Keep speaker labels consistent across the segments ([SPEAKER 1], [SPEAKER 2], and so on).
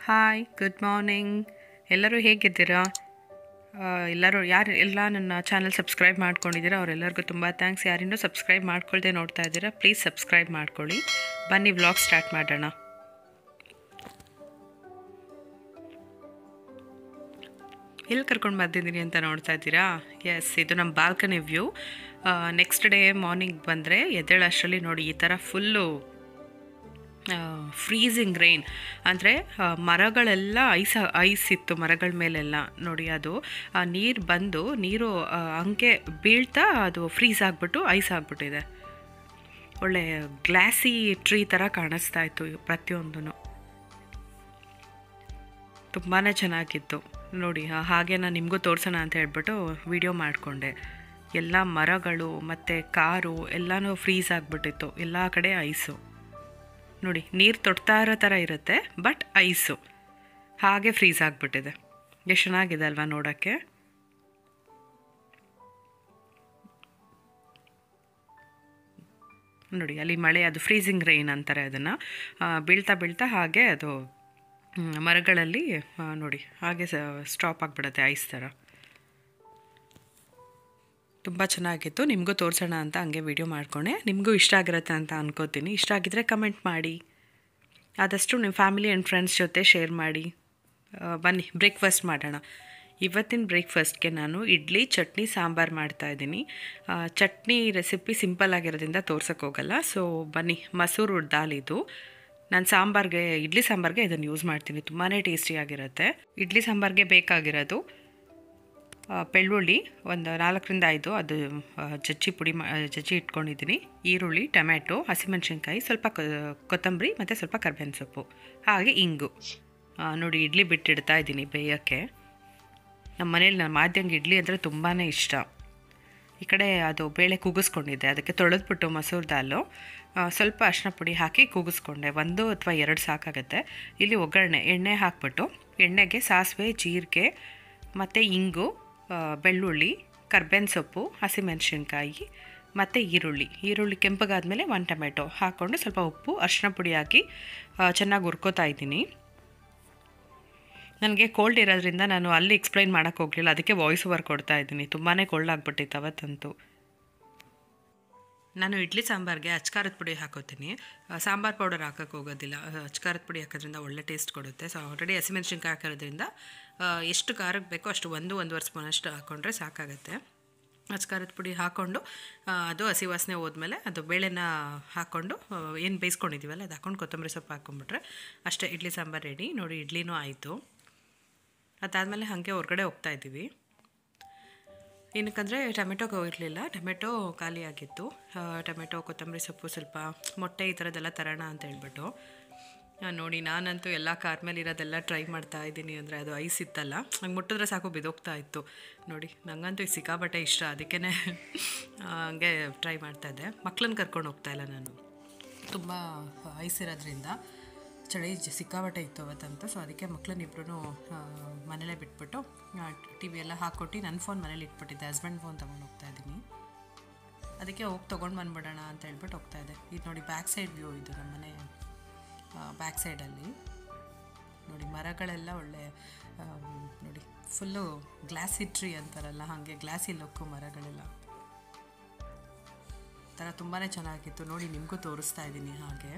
[SPEAKER 1] Hi good morning ಎಲ್ಲರೂ ಹೇಗಿದ್ದೀರಾ ಆ, ಎಲ್ಲರೂ ಯಾರು ಎಲ್ಲ ನನ್ನ ಚಾನಲ್ ಸಬ್ಸ್ಕ್ರೈಬ್ ಮಾಡ್ಕೊಂಡಿದ್ದೀರಾ ಅವರೆಲ್ಲರಿಗೂ ತುಂಬ ಥ್ಯಾಂಕ್ಸ್ ಯಾರಿನ್ನೂ ಸಬ್ಸ್ಕ್ರೈಬ್ ಮಾಡ್ಕೊಳ್ದೆ ನೋಡ್ತಾ ಇದ್ದೀರಾ ಪ್ಲೀಸ್ ಸಬ್ಸ್ಕ್ರೈಬ್ ಮಾಡ್ಕೊಳ್ಳಿ ಬನ್ನಿ ವ್ಲಾಗ್ ಸ್ಟಾರ್ಟ್ ಮಾಡೋಣ ಎಲ್ಲಿ ಕರ್ಕೊಂಡು ಬಂದಿದ್ದೀನಿ ಅಂತ ನೋಡ್ತಾ ಇದ್ದೀರಾ ಎಸ್ ಇದು ನಮ್ಮ balcony view next day morning ಬಂದರೆ ಎದ್ದೇಳಷ್ಟರಲ್ಲಿ ನೋಡಿ ಈ ಥರ ಫುಲ್ಲು ಫ್ರೀಸಿಂಗ್ ರೈನ್ ಅಂದರೆ ಮರಗಳೆಲ್ಲ ಐಸ್ ಐಸ್ ಇತ್ತು ಮರಗಳ ಮೇಲೆಲ್ಲ ನೋಡಿ ಅದು ನೀರು ಬಂದು ನೀರು ಆ, ಹಂಗೆ ಬೀಳ್ತಾ ಅದು ಫ್ರೀಸ್ ಆಗಿಬಿಟ್ಟು ಐಸ್ ಆಗಿಬಿಟ್ಟಿದೆ ಒಳ್ಳೆ ಗ್ಲಾಸಿ ಟ್ರೀ ಥರ ಕಾಣಿಸ್ತಾ ಇತ್ತು ಪ್ರತಿಯೊಂದೂ ತುಂಬಾ ಚೆನ್ನಾಗಿತ್ತು ನೋಡಿ ಆ, ಹಾಗೆ ನಾನು ನಿಮಗೂ ತೋರಿಸೋಣ ಅಂತ ಹೇಳ್ಬಿಟ್ಟು ವಿಡಿಯೋ ಮಾಡಿಕೊಂಡೆ ಎಲ್ಲ ಮರಗಳು ಮತ್ತು ಕಾರು ಎಲ್ಲನೂ ಫ್ರೀಸ್ ಆಗಿಬಿಟ್ಟಿತ್ತು ಎಲ್ಲ ಕಡೆ ಐಸು ನೋಡಿ ನೀರು ತೊಡ್ತಾ ಇರೋ ಥರ ಇರುತ್ತೆ ಬಟ್ ಐಸು ಹಾಗೆ ಫ್ರೀಸ್ ಆಗಿಬಿಟ್ಟಿದೆ ಎಷ್ಟು ಚೆನ್ನಾಗಿದೆ ಅಲ್ವಾ ನೋಡೋಕ್ಕೆ ನೋಡಿ ಅಲ್ಲಿ ಮಳೆ ಅದು ಫ್ರೀಸಿಂಗ್ ರೈನ್ ಅಂತಾರೆ ಅದನ್ನು ಬೀಳ್ತಾ ಬೀಳ್ತಾ ಹಾಗೆ ಅದು ಹ್ಮ್, ಮರಗಳಲ್ಲಿ ಆ, ನೋಡಿ ಹಾಗೆ ಸ್ಟಾಪ್ ಆಗಿಬಿಡುತ್ತೆ ಐಸ್ ಥರ ತುಂಬ ಚೆನ್ನಾಗಿತ್ತು ನಿಮಗೂ ತೋರಿಸೋಣ ಅಂತ ಹಂಗೆ ವಿಡಿಯೋ ಮಾಡ್ಕೊಂಡೆ ನಿಮಗೂ ಇಷ್ಟ ಆಗಿರುತ್ತೆ ಅಂತ ಅನ್ಕೋತೀನಿ ಇಷ್ಟ ಆಗಿದ್ರೆ ಕಮೆಂಟ್ ಮಾಡಿ ಆದಷ್ಟು ನಿಮ್ಮ ಫ್ಯಾಮಿಲಿ ಆ್ಯಂಡ್ ಫ್ರೆಂಡ್ಸ್ ಜೊತೆ ಶೇರ್ ಮಾಡಿ ಆ, ಬನ್ನಿ ಬ್ರೇಕ್ಫಾಸ್ಟ್ ಮಾಡೋಣ ಇವತ್ತಿನ ಬ್ರೇಕ್ಫಾಸ್ಟ್ಗೆ ನಾನು ಇಡ್ಲಿ ಚಟ್ನಿ ಸಾಂಬಾರು ಮಾಡ್ತಾಯಿದ್ದೀನಿ ಚಟ್ನಿ ರೆಸಿಪಿ ಸಿಂಪಲ್ ಆಗಿರೋದ್ರಿಂದ ತೋರ್ಸೋಕ್ಕೆ ಹೋಗಲ್ಲ ಸೊ ಬನ್ನಿ ಮಸೂರು ದಾಲ್ ಇದು ನಾನು ಸಾಂಬಾರ್ಗೆ ಇಡ್ಲಿ ಸಾಂಬಾರ್ಗೆ ಇದನ್ನು ಯೂಸ್ ಮಾಡ್ತೀನಿ ತುಂಬಾ ಟೇಸ್ಟಿಯಾಗಿರುತ್ತೆ ಇಡ್ಲಿ ಸಾಂಬಾರ್ಗೆ ಬೇಕಾಗಿರೋದು ಆ, ಬೆಳ್ಳುಳ್ಳಿ ಒಂದು ನಾಲ್ಕರಿಂದ ಐದು ಅದು ಆ, ಜಜ್ಜಿ ಪುಡಿ ಮಾ ಜಜ್ಜಿ ಇಟ್ಕೊಂಡಿದ್ದೀನಿ ಈರುಳ್ಳಿ ಟೊಮ್ಯಾಟೊ ಹಸಿಮೆಣ್ಸಿನ್ಕಾಯಿ ಸ್ವಲ್ಪ ಕೊ- ಕೊತ್ತಂಬರಿ ಮತ್ತು ಸ್ವಲ್ಪ ಕರ್ಬೇವಿನ ಸೊಪ್ಪು ಹಾಗೆ ಇಂಗು ಆ, ನೋಡಿ ಇಡ್ಲಿ ಬಿಟ್ಟಿಡ್ತಾ ಇದ್ದೀನಿ ಬೇಯೋಕ್ಕೆ ನಮ್ಮ ಮನೇಲಿ ನಮ್ಮ ಮಾಧ್ಯಂಗೆ ಇಡ್ಲಿ ಅಂದರೆ ತುಂಬಾ ಇಷ್ಟ ಈ ಕಡೆ ಅದು ಬೇಳೆ ಕೂಗಿಸ್ಕೊಂಡಿದ್ದೆ ಅದಕ್ಕೆ ತೊಳೆದ್ಬಿಟ್ಟು ಮಸೂರ್ ದಾಲು ಆ, ಸ್ವಲ್ಪ ಅರಿಶಿನ ಪುಡಿ ಹಾಕಿ ಕೂಗಿಸ್ಕೊಂಡೆ ಒಂದು ಅಥವಾ ಎರಡು ಸಾಕಾಗುತ್ತೆ ಇಲ್ಲಿ ಒಗ್ಗರಣೆ ಎಣ್ಣೆ ಹಾಕ್ಬಿಟ್ಟು ಎಣ್ಣೆಗೆ ಸಾಸಿವೆ ಜೀರಿಗೆ ಮತ್ತು ಇಂಗು ಆ, ಬೆಳ್ಳುಳ್ಳಿ ಕರ್ಬೇವಿನ ಸೊಪ್ಪು ಹಸಿಮೆಣಸಿನ್ಕಾಯಿ ಮತ್ತು ಈರುಳ್ಳಿ ಈರುಳ್ಳಿ ಕೆಂಪಗಾದ್ಮೇಲೆ ಒಂದು ಟೊಮೆಟೊ ಹಾಕ್ಕೊಂಡು ಸ್ವಲ್ಪ ಉಪ್ಪು ಅರಿಶಿನ ಪುಡಿ ಹಾಕಿ ಆ, ಚೆನ್ನಾಗಿ ಹುರ್ಕೋತಾ ಇದ್ದೀನಿ ನನಗೆ ಕೋಲ್ಡ್ ಇರೋದ್ರಿಂದ ನಾನು ಅಲ್ಲಿ ಎಕ್ಸ್ಪ್ಲೈನ್ ಮಾಡೋಕ್ಕೆ ಹೋಗಲಿಲ್ಲ ಅದಕ್ಕೆ ವಾಯ್ಸ್ ಓವರ್ ಕೊಡ್ತಾ ಇದ್ದೀನಿ ತುಂಬಾ ಕೋಲ್ಡ್ ಆಗಿಬಿಟ್ಟಿತ್ತು ಅವತ್ತಂತೂ ನಾನು ಇಡ್ಲಿ ಸಾಂಬಾರ್ಗೆ ಅಚ್ಕಾರದ ಪುಡಿ ಹಾಕೋತೀನಿ ಆ, ಸಾಂಬಾರ್ ಪೌಡರ್ ಹಾಕೋಕ್ಕೆ ಹೋಗೋದಿಲ್ಲ ಆ, ಅಚ್ಕಾರದ ಪುಡಿ ಹಾಕೋದ್ರಿಂದ ಒಳ್ಳೆ ಟೇಸ್ಟ್ ಕೊಡುತ್ತೆ ಸೊ ಆಲ್ರೆಡಿ ಹಸಿಮೆಣ್ಸಿನ್ಕಾಯಿ ಹಾಕೋದ್ರಿಂದ ಆ, ಎಷ್ಟು ಖಾರಕ್ಕೆ ಬೇಕೋ ಅಷ್ಟು ಒಂದು ಒಂದೂವರೆ ಸ್ಪೂನ್ ಅಷ್ಟು ಹಾಕ್ಕೊಂಡ್ರೆ ಸಾಕಾಗುತ್ತೆ ಅಚ್ಕಾರದ ಪುಡಿ ಹಾಕ್ಕೊಂಡು ಆ, ಅದು ಹಸಿ ವಾಸನೆ ಹೋದ್ಮೇಲೆ ಅದು ಬೇಳೆನ ಹಾಕ್ಕೊಂಡು ಏನು ಬೇಯಿಸ್ಕೊಂಡಿದ್ದೀವಲ್ಲ ಅದು ಹಾಕ್ಕೊಂಡು ಕೊತ್ತಂಬರಿ ಸೊಪ್ಪು ಹಾಕ್ಕೊಂಬಿಟ್ರೆ ಅಷ್ಟೇ ಇಡ್ಲಿ ಸಾಂಬಾರು ರೆಡಿ ನೋಡಿ ಇಡ್ಲಿನೂ ಆಯಿತು ಅದಾದಮೇಲೆ ಹಾಗೆ ಹೊರಗಡೆ ಹೋಗ್ತಾ ಇದ್ದೀವಿ ಏನಕ್ಕಂದರೆ ಟೊಮೆಟೊ ಇರಲಿಲ್ಲ ಟೊಮೆಟೊ ಖಾಲಿ ಆಗಿತ್ತು ಆ, ಟೊಮೆಟೊ ಕೊತ್ತಂಬರಿ ಸೊಪ್ಪು ಸ್ವಲ್ಪ ಮೊಟ್ಟೆ ಈ ಥರದ್ದೆಲ್ಲ ತರೋಣ ಅಂತ ಹೇಳ್ಬಿಟ್ಟು ಆ, ನೋಡಿ ನಾನಂತೂ ಎಲ್ಲ ಕಾರ್ ಮೇಲೆ ಇರೋದೆಲ್ಲ ಟ್ರೈ ಮಾಡ್ತಾ ಇದ್ದೀನಿ ಅಂದರೆ ಅದು ಐಸ್ ಇತ್ತಲ್ಲ ಹಂಗೆ ಮುಟ್ಟಿದ್ರೆ ಸಾಕು ಬಿದೋಗ್ತಾ ಇತ್ತು ನೋಡಿ ನನಗಂತೂ ಈ ಸಿಕ್ಕಾಪಟ್ಟೆ ಇಷ್ಟ ಅದಕ್ಕೇ ಹಂಗೆ ಟ್ರೈ ಮಾಡ್ತಾಯಿದ್ದೆ ಮಕ್ಳನ್ನ ಕರ್ಕೊಂಡು ಹೋಗ್ತಾ ಇಲ್ಲ ನಾನು ತುಂಬ ಐಸ್ ಇರೋದ್ರಿಂದ ಚಳಿ ಜ- ಸಿಕ್ಕಾಪಟ್ಟೆ ಇತ್ತು ಅವತ್ತಂತ ಸೊ ಅದಕ್ಕೆ ಮಕ್ಳನ್ನ ಇಬ್ಬರೂ ಮನೇಲೇ ಬಿಟ್ಬಿಟ್ಟು ಟಿ ವಿ ಎಲ್ಲ ಹಾಕ್ಕೊಟ್ಟು ನನ್ನ ಫೋನ್ ಮನೇಲಿ ಇಟ್ಬಿಟ್ಟಿದ್ದೆ ಹಸ್ಬೆಂಡ್ ಫೋನ್ ತೊಗೊಂಡು ಹೋಗ್ತಾ ಇದ್ದೀನಿ ಅದಕ್ಕೆ ಹೋಗಿ ತೊಗೊಂಡು ಬಂದ್ಬಿಡೋಣ ಅಂತ ಹೇಳ್ಬಿಟ್ಟು ಹೋಗ್ತಾ ಇದ್ದೆ ಇದು ನೋಡಿ ಬ್ಯಾಕ್ ಸೈಡ್ ವ್ಯೂ ಇದು ನಮ್ಮ ಮನೆ ಬ್ಯಾಕ್ ಸೈಡಲ್ಲಿ ನೋಡಿ ಮರಗಳೆಲ್ಲ ಒಳ್ಳೆ ಆ, ನೋಡಿ ಫುಲ್ಲು ಗ್ಲಾಸಿ ಟ್ರೀ ಅಂತಾರಲ್ಲ ಹಾಗೆ ಗ್ಲಾಸಿ ಲುಕ್ಕು ಮರಗಳೆಲ್ಲ ಥರ ತುಂಬಾ ಚೆನ್ನಾಗಿತ್ತು ನೋಡಿ ನಿಮಗೂ ತೋರಿಸ್ತಾ ಇದ್ದೀನಿ ಹಾಗೆ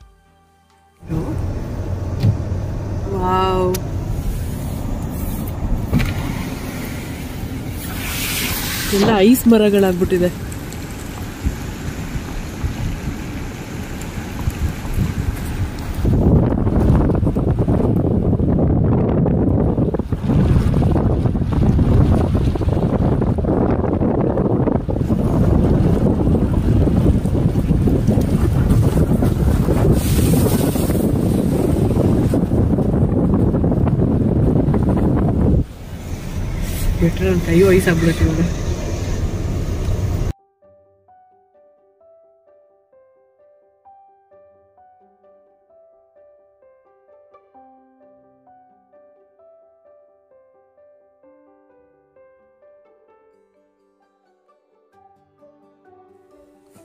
[SPEAKER 2] ವಾವ್ ಎಲ್ಲ ಐಸ್ ಮರಗಳಾಗ್ಬಿಟ್ಟಿದೆ ಬಿಟ್ರೆ ನನ್ನ ಕೈ ವಯಸ್ಸಾಗ್ಬಿಡುತ್ತೆ ಇವಾಗ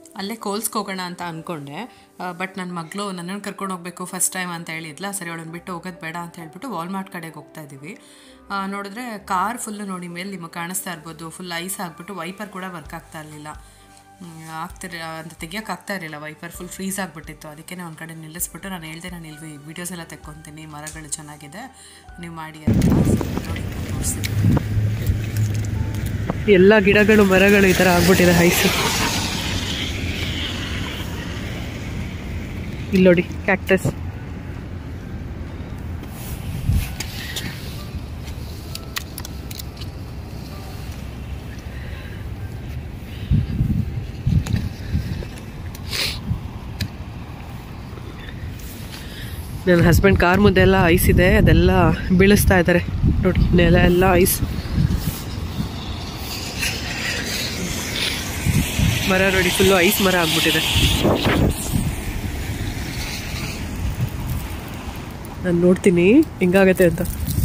[SPEAKER 1] ಅಲ್ಲೇ ಕೋಲ್ಸ್ಕೋಗೋಣ ಅಂತ ಅಂದ್ಕೊಂಡೆ ಬಟ್ ನನ್ನ ಮಗಳು ನನ್ನನ್ನು ಕರ್ಕೊಂಡು ಹೋಗಬೇಕು ಫಸ್ಟ್ ಟೈಮ್ ಅಂತ ಹೇಳಿದ್ಲ ಸರಿ ಅವಳನ್ನು ಬಿಟ್ಟು ಹೋಗೋದು ಬೇಡ ಅಂತ ಹೇಳ್ಬಿಟ್ಟು ವಾಲ್ಮಾರ್ಟ್ ಕಡೆಗೆ ಹೋಗ್ತಾ ಇದ್ದೀವಿ ಆ, ನೋಡಿದ್ರೆ ಕಾರ್ ಫುಲ್ಲು ನೋಡಿ ಮೇಲೆ ನಿಮಗೆ ಕಾಣಿಸ್ತಾ ಇರ್ಬೋದು ಫುಲ್ ಐಸ್ ಆಗಿಬಿಟ್ಟು ವೈಪರ್ ಕೂಡ ವರ್ಕ್ ಆಗ್ತಾ ಇರಲಿಲ್ಲ ಆಗ್ತಿರ ಅಂತ ತೆಗಿಯೋಕೆ ಆಗ್ತಾ ಇರಲಿಲ್ಲ ವೈಪರ್ ಫುಲ್ ಫ್ರೀಸ್ ಆಗಿಬಿಟ್ಟಿತ್ತು ಅದಕ್ಕೆ ಒಂದು ಕಡೆ ನಿಲ್ಲಿಸ್ಬಿಟ್ಟು ನಾನು ಹೇಳ್ದೆ ನಾನು ಇಲ್ಲಿ ವೀಡಿಯೋಸ್ ಎಲ್ಲ ತೆಕ್ಕೊತೀನಿ ಮರಗಳು ಚೆನ್ನಾಗಿದೆ ನೀವು ಮಾಡಿ ಅಂತ ನೋಡಿ ತೋರಿಸ್ತೀನಿ
[SPEAKER 2] ಎಲ್ಲ ಗಿಡಗಳು ಮರಗಳು ಈ ಥರ ಆಗ್ಬಿಟ್ಟಿದೆ ಐಸು ಇಲ್ಲಿ ನೋಡಿ ಕ್ಯಾಕ್ಟಸ್ ನನ್ನ ಹಸ್ಬೆಂಡ್ ಕಾರ್ ಮುಂದೆ ಎಲ್ಲ ಐಸ್ ಇದೆ ಅದೆಲ್ಲ ಬೀಳಿಸ್ತಾ ಇದ್ದಾರೆ ನೋಡಿ ನೆಲ ಎಲ್ಲ ಐಸ್ ಮರ ನೋಡಿ ಫುಲ್ಲು ಐಸ್ ಮರ ಆಗ್ಬಿಟ್ಟಿದೆ ನಾನು ನೋಡ್ತೀನಿ ಹೆಂಗಾಗತ್ತೆ ಅಂತ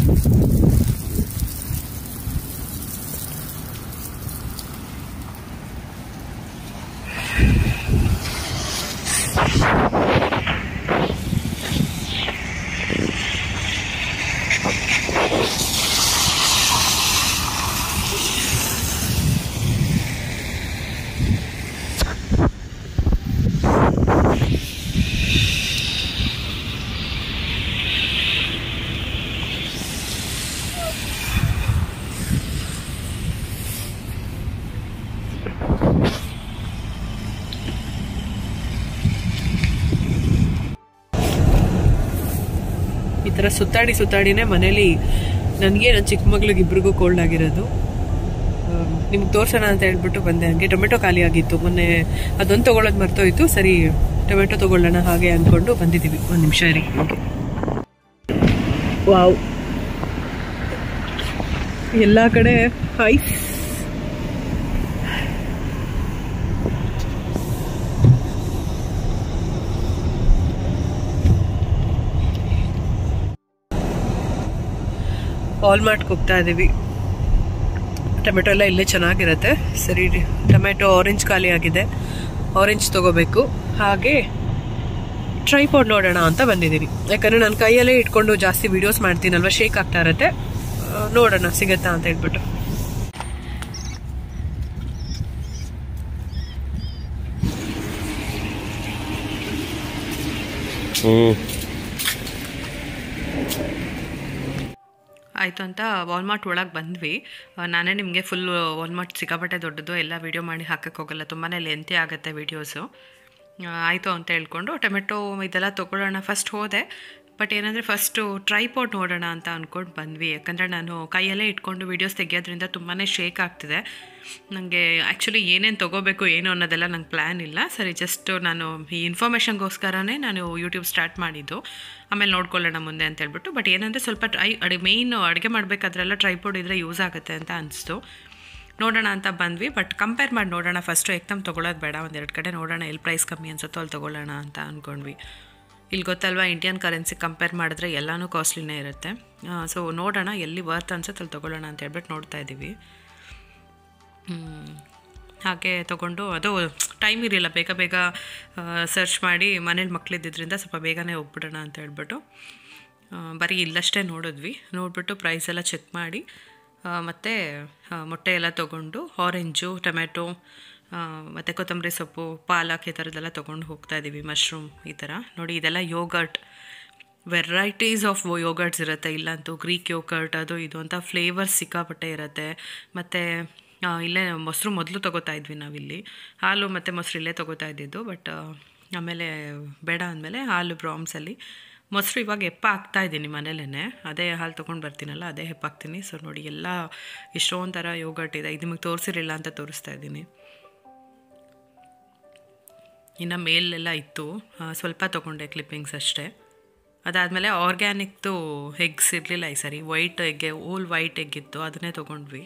[SPEAKER 2] ಈ ಥರ ಸುತ್ತಾಡಿ ಸುತ್ತಾಡಿನೇ ಮನೇಲಿ ನನಗೆ ನನ್ನ ಚಿಕ್ಕ ಮಗಳಿಗೆ ಇಬ್ರಿಗೂ ಕೋಲ್ಡ್ ಆಗಿರೋದು ನಿಮ್ಗೆ ತೋರ್ಸೋಣ ಅಂತ ಹೇಳ್ಬಿಟ್ಟು ಬಂದೆ ಹಂಗೆ ಟೊಮೆಟೊ ಖಾಲಿ ಆಗಿತ್ತು ಮೊನ್ನೆ ಅದೊಂದು ತೊಗೊಳೋದು ಮರ್ತೋಯ್ತು ಸರಿ ಟೊಮೆಟೊ ತೊಗೊಳ್ಳೋಣ ಹಾಗೆ ಅಂದ್ಕೊಂಡು ಬಂದಿದ್ದೀವಿ ಒಂದು ನಿಮಿಷ ರೀ ವಾವ್ ಎಲ್ಲ ಕಡೆ ಐಸ್ ವಾಲ್ಮಾರ್ಟ್ಗೆ ಹೋಗ್ತಾ ಇದ್ದೀವಿ ಟೊಮೆಟೊ ಎಲ್ಲ ಇಲ್ಲೇ ಚೆನ್ನಾಗಿರುತ್ತೆ ಸರಿ ಟೊಮೆಟೊ ಆರೆಂಜ್ ಖಾಲಿ ಆಗಿದೆ ಆರೆಂಜ್ ತಗೋಬೇಕು ಹಾಗೆ ಟ್ರೈಪಾಡ್ ನೋಡೋಣ ಅಂತ ಬಂದಿದ್ದೀನಿ ಯಾಕಂದರೆ ನಾನು ಕೈಯಲ್ಲೇ ಇಟ್ಕೊಂಡು ಜಾಸ್ತಿ ವಿಡಿಯೋಸ್ ಮಾಡ್ತೀನಲ್ವ ಶೇಕ್ ಆಗ್ತಾ ಇರುತ್ತೆ ಆ, ನೋಡೋಣ ಸಿಗತ್ತಾ ಅಂತ ಹೇಳ್ಬಿಟ್ಟು
[SPEAKER 1] ಆಯಿತು ಅಂತ ವಾಲ್ಮಾರ್ಟ್ ಒಳಗೆ ಬಂದ್ವಿ ಆ, ನಾನೇ ನಿಮಗೆ ಫುಲ್ ವಾಲ್ಮಾರ್ಟ್ ಸಿಕ್ಕಾಪಟ್ಟೆ ದೊಡ್ಡದು ಎಲ್ಲ ವೀಡಿಯೋ ಮಾಡಿ ಹಾಕಕ್ಕೆ ಹೋಗಲ್ಲ ತುಂಬಾ ಲೆಂತಿ ಆಗುತ್ತೆ ವೀಡಿಯೋಸು ಆಯಿತು ಅಂತ ಹೇಳ್ಕೊಂಡು ಟೊಮೆಟೊ ಇದೆಲ್ಲ ತೊಗೊಳ್ಳೋಣ ಫಸ್ಟ್ ಹೋದೆ ಬಟ್ ಏನಂದರೆ ಫಸ್ಟು ಟ್ರೈಪಾಟ್ ನೋಡೋಣ ಅಂತ ಅಂದ್ಕೊಂಡು ಬಂದ್ವಿ ಯಾಕಂದರೆ ನಾನು ಕೈಯಲ್ಲೇ ಇಟ್ಕೊಂಡು ವೀಡಿಯೋಸ್ ತೆಗಿಯೋದ್ರಿಂದ ತುಂಬಾ ಶೇಕ್ ಆಗ್ತಿದೆ ನನಗೆ ಆ್ಯಕ್ಚುಲಿ ಏನೇನು ತೊಗೋಬೇಕು ಏನು ಅನ್ನೋದೆಲ್ಲ ನಂಗೆ ಪ್ಲ್ಯಾನ್ ಇಲ್ಲ ಸರಿ ಜಸ್ಟ್ ನಾನು ಈ ಇನ್ಫಾರ್ಮೇಷನ್ಗೋಸ್ಕರನೇ ನಾನು ಯೂಟ್ಯೂಬ್ ಸ್ಟಾರ್ಟ್ ಮಾಡಿದ್ದು ಆಮೇಲೆ ನೋಡ್ಕೊಳ್ಳೋಣ ಮುಂದೆ ಅಂತ ಹೇಳ್ಬಿಟ್ಟು ಬಟ್ ಏನಂದರೆ ಸ್ವಲ್ಪ ಟ್ರೈ ಅಡಿ ಮೇಯ್ನ್ ಅಡುಗೆ ಮಾಡಬೇಕಾದ್ರೆಲ್ಲ ಟ್ರೈಪೋಡ್ ಇದ್ದರೆ ಯೂಸ್ ಆಗುತ್ತೆ ಅಂತ ಅನಿಸ್ತು ನೋಡೋಣ ಅಂತ ಬಂದ್ವಿ ಬಟ್ ಕಂಪೇರ್ ಮಾಡಿ ನೋಡೋಣ ಫಸ್ಟು ಎಕ್ದಮ್ ತೊಗೊಳೋದು ಬೇಡ ಒಂದೆರಡು ಕಡೆ ನೋಡೋಣ ಎಲ್ಲಿ ಪ್ರೈಸ್ ಕಮ್ಮಿ ಅನ್ಸುತ್ತೋ ಅಲ್ಲಿ ತೊಗೊಳ್ಳೋಣ ಅಂತ ಅಂದ್ಕೊಂಡ್ವಿ ಇಲ್ಲಿ ಗೊತ್ತಲ್ವಾ ಇಂಡಿಯನ್ ಕರೆನ್ಸಿ ಕಂಪೇರ್ ಮಾಡಿದ್ರೆ ಎಲ್ಲನೂ ಕಾಸ್ಟ್ಲಿನೇ ಇರುತ್ತೆ ಸೊ ನೋಡೋಣ ಎಲ್ಲಿ ವರ್ತ್ ಅನ್ಸುತ್ತೆ ಅಲ್ಲಿ ತೊಗೊಳ್ಳೋಣ ಅಂತ ಹೇಳ್ಬಿಟ್ಟು ನೋಡ್ತಾ ಇದ್ದೀವಿ ಹ್ಮ್. ಹಾಗೆ ತೊಗೊಂಡು ಅದು ಟೈಮ್ ಇರಲಿಲ್ಲ ಬೇಗ ಬೇಗ ಸರ್ಚ್ ಮಾಡಿ ಮನೇಲಿ ಮಕ್ಕಳಿದ್ದಿದ್ರಿಂದ ಸ್ವಲ್ಪ ಬೇಗನೆ ಹೋಗ್ಬಿಡೋಣ ಅಂತ ಹೇಳ್ಬಿಟ್ಟು ಆ, ಬರೀ ಇಲ್ಲಷ್ಟೇ ನೋಡಿದ್ವಿ ನೋಡಿಬಿಟ್ಟು ಪ್ರೈಸ್ ಎಲ್ಲ ಚೆಕ್ ಮಾಡಿ ಮತ್ತು ಮೊಟ್ಟೆ ಎಲ್ಲ ತೊಗೊಂಡು ಆರೆಂಜು ಟೊಮೆಟೊ ಮತ್ತು ಕೊತ್ತಂಬರಿ ಸೊಪ್ಪು ಪಾಲಕ್ ಈ ಥರದ್ದೆಲ್ಲ ತೊಗೊಂಡು ಹೋಗ್ತಾ ಇದ್ದೀವಿ ಮಶ್ರೂಮ್ ಈ ಥರ ನೋಡಿ ಇದೆಲ್ಲ ಯೋಗರ್ಟ್ ವೆರೈಟೀಸ್ ಆಫ್ ಯೋಗರ್ಟ್ಸ್ ಇರುತ್ತೆ ಇಲ್ಲಂತೂ ಗ್ರೀಕ್ ಯೋಗರ್ಟ್ ಅದು ಇದು ಅಂತ ಫ್ಲೇವರ್ಸ್ ಸಿಕ್ಕಾಪಟ್ಟೆ ಇರುತ್ತೆ ಮತ್ತು ಇಲ್ಲೇ ಮೊಸರು ಮೊದಲು ತೊಗೋತಾ ಇದ್ವಿ ನಾವಿಲ್ಲಿ ಹಾಲು ಮತ್ತು ಮೊಸರು ಇಲ್ಲೇ ತೊಗೋತಾ ಇದ್ದಿದ್ದು ಬಟ್ ಆಮೇಲೆ ಬೇಡ ಅಂದಮೇಲೆ ಹಾಲು ಬ್ರಾಮ್ಸಲ್ಲಿ ಮೊಸರು ಇವಾಗ ಹೆಪ್ಪ ಹಾಕ್ತಾ ಇದ್ದೀನಿ ಮನೇಲೇ ಅದೇ ಹಾಲು ತೊಗೊಂಡು ಬರ್ತೀನಲ್ಲ ಅದೇ ಹೆಪ್ಪ ಹಾಕ್ತೀನಿ ಸೊ ನೋಡಿ ಎಲ್ಲ ಇಷ್ಟೊಂದು ಥರ ಯೋಗರ್ಟ್ ಇದೆ ಇದು ನಿಮಗೆ ತೋರಿಸಿರಲಿಲ್ಲ ಅಂತ ತೋರಿಸ್ತಾ ಇದ್ದೀನಿ ಇನ್ನು ಮೇಲೆಲ್ಲ ಇತ್ತು ಆ, ಸ್ವಲ್ಪ ತೊಗೊಂಡೆ ಕ್ಲಿಪ್ಪಿಂಗ್ಸ್ ಅಷ್ಟೇ ಅದಾದಮೇಲೆ ಆರ್ಗ್ಯಾನಿಕ್ದು ಎಗ್ಸ್ ಇರಲಿಲ್ಲ ಈ ಸರಿ ವೈಟ್ ಎಗ್ಗೆ ಓಲ್ ವೈಟ್ ಎಗ್ ಇತ್ತು ಅದನ್ನೇ ತೊಗೊಂಡ್ವಿ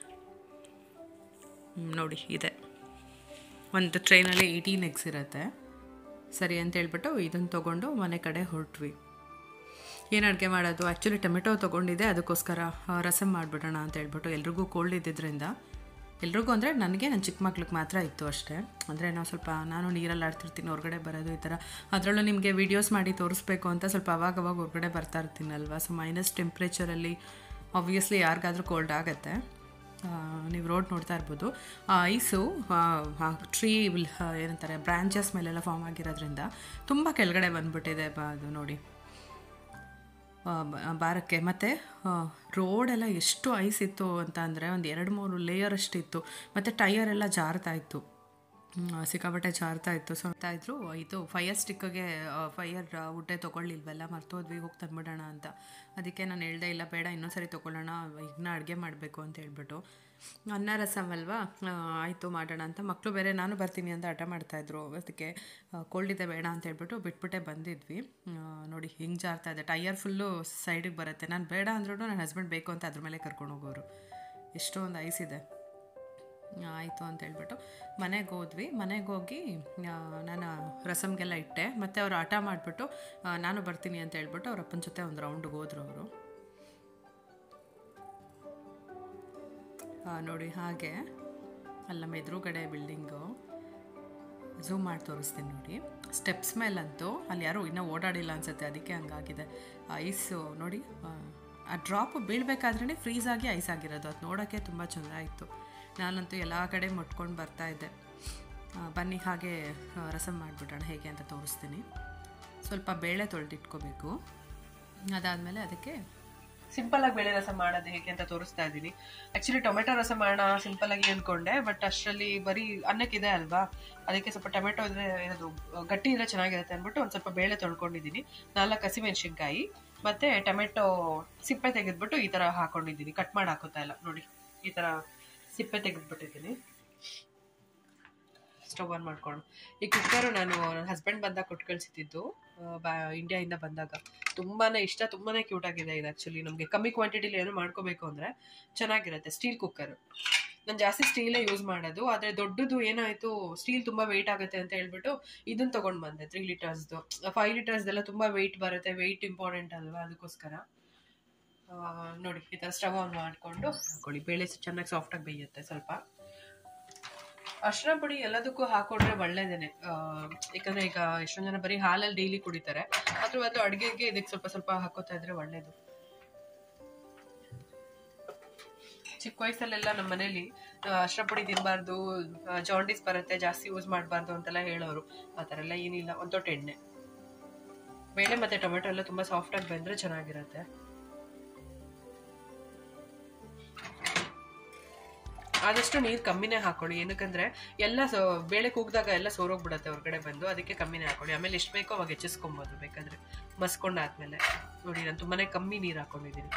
[SPEAKER 1] ಹ್ಮ್, ನೋಡಿ ಇದೆ ಒಂದು ಟ್ರೈನಲ್ಲಿ ಏಯ್ಟೀನ್ ಎಗ್ಸ್ ಇರುತ್ತೆ ಸರಿ ಅಂತ ಹೇಳ್ಬಿಟ್ಟು ಇದನ್ನು ತೊಗೊಂಡು ಮನೆ ಕಡೆ ಹೊರಟ್ವಿ ಏನು ಅಡುಗೆ ಮಾಡೋದು ಆ್ಯಕ್ಚುಲಿ ಟೊಮೆಟೊ ತೊಗೊಂಡಿದ್ದೆ ಅದಕ್ಕೋಸ್ಕರ ಆ, ರಸಮ್ ಮಾಡಿಬಿಡೋಣ ಅಂತ ಹೇಳ್ಬಿಟ್ಟು ಎಲ್ರಿಗೂ ಕೋಲ್ಡ್ ಇದ್ದಿದ್ದರಿಂದ ಎಲ್ರಿಗೂ ಅಂದರೆ ನನಗೆ ನನ್ನ ಚಿಕ್ಕ ಮಕ್ಳಿಗೆ ಮಾತ್ರ ಇತ್ತು ಅಷ್ಟೇ ಅಂದರೆ ನಾವು ಸ್ವಲ್ಪ ನಾನು ನೀರಲ್ಲಿ ಆಡ್ತಿರ್ತೀನಿ ಹೊರಗಡೆ ಬರೋದು ಈ ಥರ ಅದರಲ್ಲೂ ನಿಮಗೆ ವೀಡಿಯೋಸ್ ಮಾಡಿ ತೋರಿಸ್ಬೇಕು ಅಂತ ಸ್ವಲ್ಪ ಅವಾಗ ಅವಾಗ ಹೊರಗಡೆ ಬರ್ತಾ ಇರ್ತೀನಲ್ವ ಸೊ ಮೈನಸ್ ಟೆಂಪ್ರೇಚರಲ್ಲಿ ಆಬ್ವಿಯಸ್ಲಿ ಯಾರಿಗಾದ್ರೂ ಕೋಲ್ಡ್ ಆಗುತ್ತೆ ನೀವು ರೋಡ್ ನೋಡ್ತಾ ಇರ್ಬೋದು ಆ ಐಸು ಟ್ರೀ ಏನಂತಾರೆ ಬ್ರಾಂಚಸ್ ಮೇಲೆಲ್ಲ ಫಾರ್ಮ್ ಆಗಿರೋದ್ರಿಂದ ತುಂಬ ಕೆಳಗಡೆ ಬಂದ್ಬಿಟ್ಟಿದೆ ಬಾ ಅದು ನೋಡಿ ಆ, ಬ- ಬಾರಕ್ಕೆ ಮತ್ತು ರೋಡೆಲ್ಲ ಎಷ್ಟು ಐಸ್ ಇತ್ತು ಅಂತ ಅಂದರೆ ಒಂದು ಎರಡು ಮೂರು ಲೇಯರ್ ಅಷ್ಟಿತ್ತು ಮತ್ತು ಟೈಯರ್ ಎಲ್ಲ ಜಾರ್ತಾ ಇತ್ತು ಹ್ಮ್, ಸಿಕ್ಕಾಪಟ್ಟೆ ಜಾರ್ತಾ ಇತ್ತು ಸೊ ಅಂತ ಇದ್ರು ಇದು ಫೈಯರ್ ಸ್ಟಿಕ್ಗೆ ಫೈಯರ್ ಉಡ್ಡೆ ತೊಗೊಳ್ಳಿಲ್ವಲ್ಲ ಮರ್ತೋದ್ವಿ ಹೋಗಿ ತಂದ್ಬಿಡೋಣ ಅಂತ ಅದಕ್ಕೆ ನಾನು ಹೇಳ್ದೆ ಇಲ್ಲ ಬೇಡ ಇನ್ನೊಂದ್ಸರಿ ತೊಗೊಳ್ಳೋಣ ಈಗ ಅಡುಗೆ ಮಾಡಬೇಕು ಅಂತ ಹೇಳ್ಬಿಟ್ಟು ಅನ್ನ ರಸಮ್ ಅಲ್ವಾ ಆಯಿತು ಮಾಡೋಣ ಅಂತ ಮಕ್ಕಳು ಬೇರೆ ನಾನು ಬರ್ತೀನಿ ಅಂತ ಹಠ ಮಾಡ್ತಾಯಿದ್ರು ಅದಕ್ಕೆ ಕೋಲ್ಡ್ ಇದೆ ಬೇಡ ಅಂತ ಹೇಳ್ಬಿಟ್ಟು ಬಿಟ್ಬಿಟ್ಟೆ ಬಂದಿದ್ವಿ ಆ, ನೋಡಿ ಹಿಂಗೆ ಜಾರ್ತಾ ಇದೆ ಟೈಯರ್ ಫುಲ್ಲು ಸೈಡಿಗೆ ಬರುತ್ತೆ ನಾನು ಬೇಡ ಅಂದ್ರೂ ನನ್ನ ಹಸ್ಬೆಂಡ್ ಬೇಕು ಅಂತ ಅದ್ರ ಮೇಲೆ ಕರ್ಕೊಂಡು ಹೋಗೋರು ಎಷ್ಟೊಂದು ಐಸ್ ಇದೆ ಆಯಿತು ಅಂತ ಹೇಳ್ಬಿಟ್ಟು ಮನೆಗೆ ಹೋದ್ವಿ ಮನೆಗೆ ಹೋಗಿ ಆ, ನಾನು ರಸಮ್ಗೆಲ್ಲ ಇಟ್ಟೆ ಮತ್ತು ಅವ್ರು ಆಟ ಮಾಡಿಬಿಟ್ಟು ನಾನು ಬರ್ತೀನಿ ಅಂತ ಹೇಳ್ಬಿಟ್ಟು ಅವ್ರ ಅಪ್ಪನ ಜೊತೆ ಒಂದು ರೌಂಡ್ಗೆ ಹೋದ್ರು ಅವರು ನೋಡಿ ಹಾಗೆ ಅಲ್ಲ ನಮ್ಮ ಎದುರುಗಡೆ ಬಿಲ್ಡಿಂಗು ಝೂಮ್ ಮಾಡಿ ತೋರಿಸ್ತೀನಿ ನೋಡಿ ಸ್ಟೆಪ್ಸ್ ಮೇಲಂತೂ ಅಲ್ಲಿ ಯಾರೂ ಇನ್ನೂ ಓಡಾಡಿಲ್ಲ ಅನ್ಸುತ್ತೆ ಅದಕ್ಕೆ ಹಂಗಾಗಿದೆ ಐಸು ನೋಡಿ ಆ, ಆ ಡ್ರಾಪ್ ಬೀಳಬೇಕಾದ್ರೇ ಫ್ರೀಸ್ ಆಗಿ ಐಸ್ ಆಗಿರೋದು ಅದು ನೋಡೋಕ್ಕೆ ತುಂಬ ಚೆಂದ ಇತ್ತು ನಾನಂತೂ ಎಲ್ಲ ಕಡೆ ಮುಟ್ಕೊಂಡು ಬರ್ತಾ ಇದ್ದೆ ಆ, ಬನ್ನಿ ಹಾಗೆ ಆ, ರಸಮ್ ಮಾಡಿಬಿಡೋಣ ಹೇಗೆ ಅಂತ ತೋರಿಸ್ತೀನಿ ಸ್ವಲ್ಪ ಬೇಳೆ ತೊಳೆದಿಟ್ಕೋಬೇಕು ಅದಾದಮೇಲೆ ಅದಕ್ಕೆ
[SPEAKER 2] ಸಿಂಪಲ್ ಆಗಿ ಬೇಳೆ ರಸ ಮಾಡೋದು ಹೇಗೆ ಅಂತ ತೋರಿಸ್ತಾ ಇದ್ದೀನಿ ಆಕ್ಚುಲಿ ಟೊಮೆಟೊ ರಸ ಮಾಡೋಣ ಸಿಂಪಲ್ ಆಗಿ ಅನ್ಕೊಂಡೆ ಬಟ್ ಅಷ್ಟರಲ್ಲಿ ಬರೀ ಅನ್ನಕ್ಕಿದೆ ಅಲ್ವಾ ಅದಕ್ಕೆ ಸ್ವಲ್ಪ ಟೊಮೆಟೊ ಇದ್ರೆ ಏನದು ಗಟ್ಟಿ ಇದ್ರೆ ಚೆನ್ನಾಗಿರುತ್ತೆ ಅಂದ್ಬಿಟ್ಟು ಒಂದ್ ಸ್ವಲ್ಪ ಬೇಳೆ ತೊಳ್ಕೊಂಡಿದ್ದೀನಿ ನಾಲ್ಕು ಹಸಿಮೆಣಸಿನ್ಕಾಯಿ ಮತ್ತೆ ಟೊಮೆಟೊ ಸಿಪ್ಪೆ ತೆಗೆದ್ಬಿಟ್ಟು ಈ ತರ ಹಾಕೊಂಡಿದ್ದೀನಿ ಕಟ್ ಮಾಡಿ ಹಾಕೋತಾ ಇಲ್ಲ ನೋಡಿ ಈ ತರ ಸಿಪ್ಪೆ ತೆಗೆದ್ಬಿಟ್ಟಿದ್ದೀನಿ ಸ್ಟವ್ ಆನ್ ಮಾಡ್ಕೊಂಡು ಈ ಕುಕ್ಕರು ನಾನು ನನ್ನ ಹಸ್ಬೆಂಡ್ ಬಂದಾಗ ಕೊಟ್ಟು ಕಳ್ಸಿದ್ದು ಬಾ ಇಂಡಿಯಾಯಿಂದ ಬಂದಾಗ ತುಂಬಾನೇ ಇಷ್ಟ ತುಂಬಾನೇ ಕ್ಯೂಟ್ ಆಗಿದೆ ಇದು ಆಕ್ಚುಲಿ ನಮಗೆ ಕಮ್ಮಿ ಕ್ವಾಂಟಿಟಿಲಿ ಏನು ಮಾಡ್ಕೋಬೇಕು ಅಂದ್ರೆ ಚೆನ್ನಾಗಿರುತ್ತೆ ಸ್ಟೀಲ್ ಕುಕ್ಕರ್ ನಾನು ಜಾಸ್ತಿ ಸ್ಟೀಲೇ ಯೂಸ್ ಮಾಡೋದು ಆದ್ರೆ ದೊಡ್ಡದು ಏನಾಯ್ತು ಸ್ಟೀಲ್ ತುಂಬಾ ವೆಯ್ಟ್ ಆಗುತ್ತೆ ಅಂತ ಹೇಳ್ಬಿಟ್ಟು ಇದನ್ನ ತಗೊಂಡ್ ಬಂದೆ ತ್ರೀ ಲೀಟರ್ಸ್ದು ಫೈವ್ ಲೀಟರ್ಸ್ದೆಲ್ಲ ತುಂಬಾ ವೆಯ್ಟ್ ಬರುತ್ತೆ ವೆಯ್ಟ್ ಇಂಪಾರ್ಟೆಂಟ್ ಅಲ್ವಾ ಅದಕ್ಕೋಸ್ಕರ ಆ, ನೋಡಿ ಈ ತರ ಸ್ಟವ್ ಆನ್ ಮಾಡ್ಕೊಂಡು ಹಾಕೊಳ್ಳಿ ಬೇಳೆ ಚೆನ್ನಾಗಿ ಸಾಫ್ಟ್ ಆಗಿ ಬೇಯುತ್ತೆ ಸ್ವಲ್ಪ ಅರ್ಶಿನ ಪುಡಿ ಎಲ್ಲದಕ್ಕೂ ಹಾಕೊಂಡ್ರೆ ಒಳ್ಳೇದೇನೆ ಆ, ಯಾಕಂದ್ರೆ ಈಗ ಎಷ್ಟೊಂದ್ ಜನ ಬರೀ ಹಾಲಲ್ಲಿ ಡೈಲಿ ಕುಡಿತಾರೆ ಅದ್ರ ಬದಲು ಅಡುಗೆಗೆ ಇದಕ್ಕೆ ಸ್ವಲ್ಪ ಸ್ವಲ್ಪ ಹಾಕೋತಾ ಇದ್ರೆ ಒಳ್ಳೇದು ಚಿಕ್ಕ ವಯಸ್ಸಲ್ಲೆಲ್ಲ ನಮ್ಮ ಮನೇಲಿ ಅರ್ಶಿನ ಪುಡಿ ತಿನ್ಬಾರ್ದು ಜಾಂಡೀಸ್ ಬರುತ್ತೆ ಜಾಸ್ತಿ ಯೂಸ್ ಮಾಡಬಾರ್ದು ಅಂತೆಲ್ಲ ಹೇಳೋರು ಆ ಥರ ಎಲ್ಲ ಏನಿಲ್ಲ ಒಂದ್ ದೊಡ್ಡ ಎಣ್ಣೆ ಬೇಳೆ ಮತ್ತೆ ಟೊಮೆಟೊ ಎಲ್ಲ ತುಂಬಾ ಸಾಫ್ಟ್ ಆಗಿ ಬಂದ್ರೆ ಚೆನ್ನಾಗಿರುತ್ತೆ ಆದಷ್ಟು ನೀರು ಕಮ್ಮಿನೇ ಹಾಕೊಳ್ಳಿ ಏನಕ್ಕಂದ್ರೆ ಎಲ್ಲ ಸೊ ಬೇಳೆ ಕೂಗ್ದಾಗ ಎಲ್ಲ ಸೋರೋಗ್ಬಿಡತ್ತೆ ಹೊರಗಡೆ ಬಂದು ಅದಕ್ಕೆ ಕಮ್ಮಿನೇ ಹಾಕೊಳ್ಳಿ ಆಮೇಲೆ ಎಷ್ಟು ಬೇಕೋ ಅವಾಗ ಹೆಚ್ಚಿಸ್ಕೊಬೋದು ಬೇಕಾದ್ರೆ ಮಸ್ಕೊಂಡಾದ್ಮೇಲೆ ನೋಡಿ ನಾನು ತುಂಬಾನೇ ಕಮ್ಮಿ ನೀರು ಹಾಕೊಂಡಿದ್ದೀನಿ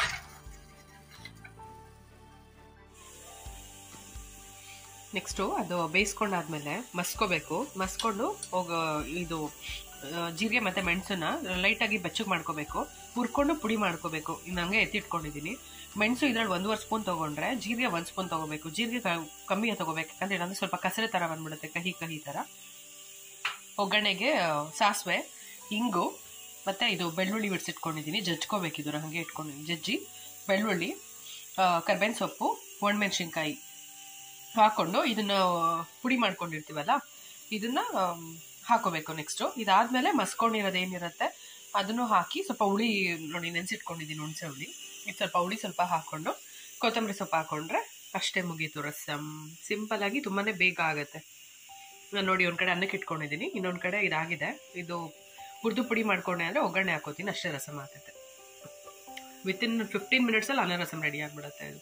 [SPEAKER 2] ನೆಕ್ಸ್ಟು ಅದು ಬೇಯಿಸ್ಕೊಂಡಾದ್ಮೇಲೆ ಮಸ್ಕೋಬೇಕು ಮಸ್ಕೊಂಡು ಹೋಗ ಇದು ಆ, ಜೀರಿಗೆ ಮತ್ತೆ ಮೆಣಸನ್ನ ಲೈಟಾಗಿ ಬೆಚ್ಚಗೆ ಮಾಡ್ಕೋಬೇಕು ಹುರ್ಕೊಂಡು ಪುಡಿ ಮಾಡ್ಕೋಬೇಕು ಇನ್ನು ಹಂಗೆ ಎತ್ತಿಟ್ಕೊಂಡಿದ್ದೀನಿ ಮೆಣಸು ಇದ್ರಲ್ಲಿ ಒಂದೂವರೆ ಸ್ಪೂನ್ ತಗೊಂಡ್ರೆ ಜೀರಿಗೆ ಒಂದು ಸ್ಪೂನ್ ತಗೋಬೇಕು ಜೀರಿಗೆ ಕ- ಕಮ್ಮಿ ತಗೋಬೇಕು ಯಾಕಂದ್ರೆ ಇಲ್ಲಾಂದ್ರೆ ಸ್ವಲ್ಪ ಕಸರೆ ತರ ಬಂದ್ಬಿಡುತ್ತೆ ಕಹಿ ಕಹಿ ತರ ಒಗ್ಗರಣೆಗೆ ಆ, ಸಾಸಿವೆ ಇಂಗು ಮತ್ತೆ ಇದು ಬೆಳ್ಳುಳ್ಳಿ ಬಿಡಿಸಿಟ್ಕೊಂಡಿದ್ದೀನಿ ಜಜ್ಕೋಬೇಕಿದ್ರು ಹಾಗೆ ಇಟ್ಕೊಂಡಿದ್ದೀನಿ ಜಜ್ಜಿ ಬೆಳ್ಳುಳ್ಳಿ ಕರ್ಬೇವಿನ ಸೊಪ್ಪು ಒಣಮೆಣಸಿನ್ಕಾಯಿ ಹಾಕೊಂಡು ಇದನ್ನ ಪುಡಿ ಮಾಡ್ಕೊಂಡಿರ್ತೀವಲ್ಲ ಇದನ್ನ ಆಮ್, ಹಾಕೋಬೇಕು ನೆಕ್ಸ್ಟ್ ಇದಾದ್ಮೇಲೆ ಮಸ್ಕೊಂಡಿರೋದು ಏನಿರುತ್ತೆ ಅದನ್ನು ಹಾಕಿ ಸ್ವಲ್ಪ ಹುಳಿ ನೋಡಿ ನೆನ್ಸಿಟ್ಕೊಂಡಿದ್ದೀನಿ ಹುಣಸೆ ಹುಳಿ ಇದು ಸ್ವಲ್ಪ ಹುಳಿ ಸ್ವಲ್ಪ ಹಾಕೊಂಡು ಕೊತ್ತಂಬರಿ ಸೊಪ್ಪು ಹಾಕೊಂಡ್ರೆ ಅಷ್ಟೇ ಮುಗೀತು ರಸಮ್ ಸಿಂಪಲ್ ಆಗಿ ತುಂಬಾನೇ ಬೇಗ ಆಗುತ್ತೆ ನಾನು ನೋಡಿ ಒಂದ್ ಕಡೆ ಅನ್ನಕ್ಕೆ ಇಟ್ಕೊಂಡಿದ್ದೀನಿ ಇನ್ನೊಂದ್ ಕಡೆ ಇದಾಗಿದೆ ಇದು ಹುರಿದು ಪುಡಿ ಮಾಡ್ಕೊಂಡೆ ಅಂದ್ರೆ ಒಗ್ಗರಣೆ ಹಾಕೋತೀನಿ ಅಷ್ಟೇ ರಸಮ್ ಆಗುತ್ತೆ ವಿತಿನ್ ಫಿಫ್ಟೀನ್ ಮಿನಿಟ್ಸ್ ಅಲ್ಲಿ ಅನ್ನ ರಸಮ್ ರೆಡಿ ಆಗ್ಬಿಡುತ್ತೆ ಇದು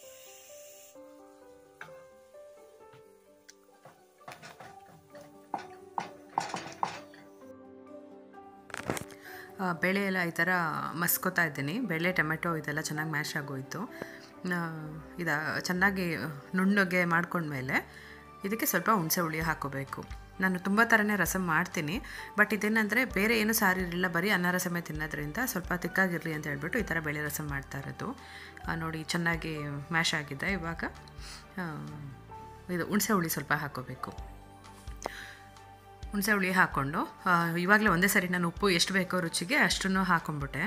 [SPEAKER 1] ಆ, ಬೇಳೆ ಎಲ್ಲ ಈ ಥರ ಮಸ್ಕೋತಾ ಇದ್ದೀನಿ ಬೇಳೆ ಟೊಮೆಟೊ ಇದೆಲ್ಲ ಚೆನ್ನಾಗಿ ಮ್ಯಾಶ್ ಆಗೋಯ್ತು ಆ, ಇದು ಚೆನ್ನಾಗಿ ನುಣ್ಣಗೆ ಮಾಡ್ಕೊಂಡ್ಮೇಲೆ ಇದಕ್ಕೆ ಸ್ವಲ್ಪ ಹುಣಸೆ ಹುಳಿ ಹಾಕೋಬೇಕು ನಾನು ತುಂಬ ಥರನೇ ರಸಮ್ ಮಾಡ್ತೀನಿ ಬಟ್ ಇದೇನಂದರೆ ಬೇರೆ ಏನು ಸಾರು ಇರಲಿಲ್ಲ ಬರೀ ಅನ್ನ ರಸಮೇ ತಿನ್ನೋದ್ರಿಂದ ಸ್ವಲ್ಪ ತಿಕ್ಕಾಗಿರಲಿ ಅಂತ ಹೇಳ್ಬಿಟ್ಟು ಈ ಥರ ಬೇಳೆ ರಸಮ್ ಮಾಡ್ತಾ ಇರೋದು ಆ, ನೋಡಿ ಚೆನ್ನಾಗಿ ಮ್ಯಾಶ್ ಆಗಿದೆ ಇವಾಗ ಆ, ಇದು ಹುಣಸೆ ಹುಳಿ ಸ್ವಲ್ಪ ಹಾಕೋಬೇಕು ಹುಣಸೆ ಹುಳಿ ಹಾಕ್ಕೊಂಡು ಇವಾಗಲೇ ಒಂದೇ ಸರಿ ನಾನು ಉಪ್ಪು ಎಷ್ಟು ಬೇಕೋ ರುಚಿಗೆ ಅಷ್ಟನ್ನು ಹಾಕೊಂಡ್ಬಿಟ್ಟೆ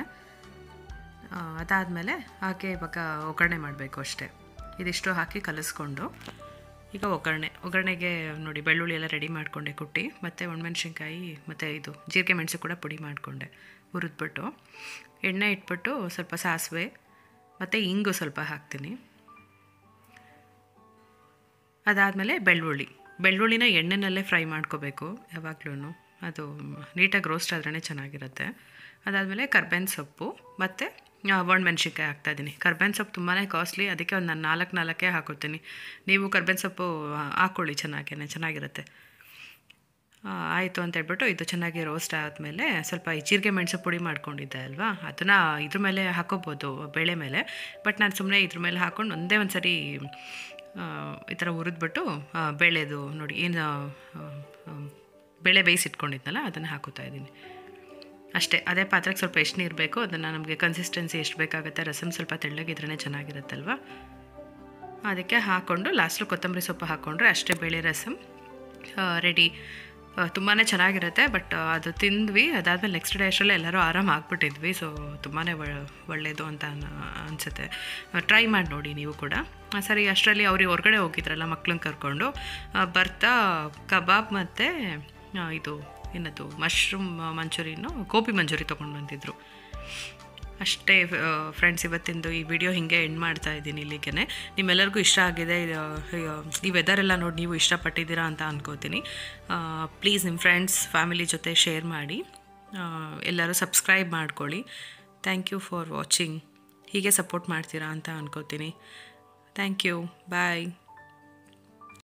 [SPEAKER 1] ಅದಾದಮೇಲೆ ಹಾಗೆ ಇವಾಗ ಒಗ್ಗರಣೆ ಮಾಡಬೇಕು ಅಷ್ಟೇ ಇದಿಷ್ಟು ಹಾಕಿ ಕಲಿಸ್ಕೊಂಡು ಈಗ ಒಗ್ಗರಣೆ ಒಗ್ಗರಣೆಗೆ ನೋಡಿ ಬೆಳ್ಳುಳ್ಳಿ ಎಲ್ಲ ರೆಡಿ ಮಾಡಿಕೊಂಡೆ ಕುಟ್ಟಿ ಮತ್ತು ಒಣಮೆಣ್ಸಿನ್ಕಾಯಿ ಮತ್ತು ಇದು ಜೀರಿಗೆ ಮೆಣಸು ಕೂಡ ಪುಡಿ ಮಾಡಿಕೊಂಡೆ ಹುರಿದ್ಬಿಟ್ಟು ಎಣ್ಣೆ ಇಟ್ಬಿಟ್ಟು ಸ್ವಲ್ಪ ಸಾಸಿವೆ ಮತ್ತು ಇಂಗು ಸ್ವಲ್ಪ ಹಾಕ್ತೀನಿ ಅದಾದಮೇಲೆ ಬೆಳ್ಳುಳ್ಳಿ ಬೆಳ್ಳುಳ್ಳಿನ ಎಣ್ಣೆನಲ್ಲೇ ಫ್ರೈ ಮಾಡ್ಕೋಬೇಕು ಯಾವಾಗಲೂ ಅದು ನೀಟಾಗಿ ರೋಸ್ಟ್ ಆದ್ರೇ ಚೆನ್ನಾಗಿರುತ್ತೆ ಅದಾದಮೇಲೆ ಕರ್ಬೇವಿನ ಸೊಪ್ಪು ಮತ್ತು ಒಣಮೆಣ್ಸಿನ್ಕಾಯಿ ಹಾಕ್ತಾಯಿದ್ದೀನಿ ಕರ್ಬೇವಿನ ಸೊಪ್ಪು ತುಂಬಾ ಕಾಸ್ಟ್ಲಿ ಅದಕ್ಕೆ ಒಂದು ನಾನು ನಾಲ್ಕು ನಾಲ್ಕೇ ಹಾಕೋತೀನಿ ನೀವು ಕರ್ಬೇವಿನ ಸೊಪ್ಪು ಹಾಕ್ಕೊಳ್ಳಿ ಚೆನ್ನಾಗೇ ಚೆನ್ನಾಗಿರುತ್ತೆ ಆಯಿತು ಅಂತ ಹೇಳ್ಬಿಟ್ಟು ಇದು ಚೆನ್ನಾಗಿ ರೋಸ್ಟ್ ಆದಮೇಲೆ ಸ್ವಲ್ಪ ಈ ಜೀರಿಗೆ ಮೆಣಸು ಪುಡಿ ಮಾಡ್ಕೊಂಡಿದ್ದೆ ಅಲ್ವಾ ಅದನ್ನು ಇದ್ರ ಮೇಲೆ ಹಾಕೋಬೋದು ಬೇಳೆ ಮೇಲೆ ಬಟ್ ನಾನು ಸುಮ್ಮನೆ ಇದ್ರ ಮೇಲೆ ಹಾಕ್ಕೊಂಡು ಒಂದೇ ಒಂದು ಸರಿ ಈ ಥರ ಹುರಿದ್ಬಿಟ್ಟು ಬೇಳೆದು ನೋಡಿ ಏನು ಬೇಳೆ ಬೇಯಿಸಿಟ್ಕೊಂಡಿದ್ನಲ್ಲ ಅದನ್ನು ಹಾಕೋತಾ ಇದ್ದೀನಿ ಅಷ್ಟೇ ಅದೇ ಪಾತ್ರೆಗೆ ಸ್ವಲ್ಪ ಎಷ್ಟು ನೀರು ಬೇಕು ಅದನ್ನು ನಮಗೆ ಕನ್ಸಿಸ್ಟೆನ್ಸಿ ಎಷ್ಟು ಬೇಕಾಗುತ್ತೆ ರಸಮ್ ಸ್ವಲ್ಪ ತೆಳ್ಳಗಿದ್ರೇ ಚೆನ್ನಾಗಿರುತ್ತಲ್ವ ಅದಕ್ಕೆ ಹಾಕ್ಕೊಂಡು ಲಾಸ್ಟು ಕೊತ್ತಂಬರಿ ಸೊಪ್ಪು ಹಾಕ್ಕೊಂಡ್ರೆ ಅಷ್ಟೇ ಬೇಳೆ ರಸಮ್ ರೆಡಿ ತುಂಬಾ ಚೆನ್ನಾಗಿರುತ್ತೆ ಬಟ್ ಅದು ತಿಂದ್ವಿ ಅದಾದಮೇಲೆ ನೆಕ್ಸ್ಟ್ ಡೇ ಅಷ್ಟರಲ್ಲೇ ಎಲ್ಲರೂ ಆರಾಮ ಆಗ್ಬಿಟ್ಟಿದ್ವಿ ಸೊ ತುಂಬಾ ಒಳ್ಳೆಯದು ಅಂತ ಅನಿಸುತ್ತೆ ಟ್ರೈ ಮಾಡಿ ನೋಡಿ ನೀವು ಕೂಡ ಸರಿ ಅಷ್ಟರಲ್ಲಿ ಅವ್ರಿಗೆ ಹೊರಗಡೆ ಹೋಗಿದ್ರಲ್ಲ ಮಕ್ಳನ್ನ ಕರ್ಕೊಂಡು ಬರ್ತಾ ಕಬಾಬ್ ಮತ್ತು ಇದು ಏನದು ಮಶ್ರೂಮ್ ಮಂಚೂರಿನು ಗೋಬಿ ಮಂಚೂರಿ ತೊಗೊಂಡು ಬಂದಿದ್ರು ಅಷ್ಟೇ ಫ್ರೆಂಡ್ಸ್ ಇವತ್ತಿಂದು ಈ ವಿಡಿಯೋ ಹಿಂಗೆ ಎಂಡ್ ಮಾಡ್ತಾ ಇದ್ದೀನಿ ಇಲ್ಲಿಗೆ ನಿಮ್ಮೆಲ್ಲರಿಗೂ ಇಷ್ಟ ಆಗಿದೆ ಈ ವೆದರೆಲ್ಲ ನೋಡಿ ನೀವು ಇಷ್ಟಪಟ್ಟಿದ್ದೀರಾ ಅಂತ ಅನ್ಕೋತೀನಿ ಪ್ಲೀಸ್ ನಿಮ್ಮ ಫ್ರೆಂಡ್ಸ್ ಫ್ಯಾಮಿಲಿ ಜೊತೆ ಶೇರ್ ಮಾಡಿ ಎಲ್ಲರೂ ಸಬ್ಸ್ಕ್ರೈಬ್ ಮಾಡ್ಕೊಳ್ಳಿ ಥ್ಯಾಂಕ್ ಯು ಫಾರ್ ವಾಚಿಂಗ್ ಹೀಗೆ ಸಪೋರ್ಟ್ ಮಾಡ್ತೀರಾ ಅಂತ ಅನ್ಕೋತೀನಿ ಥ್ಯಾಂಕ್ ಯು ಬಾಯ್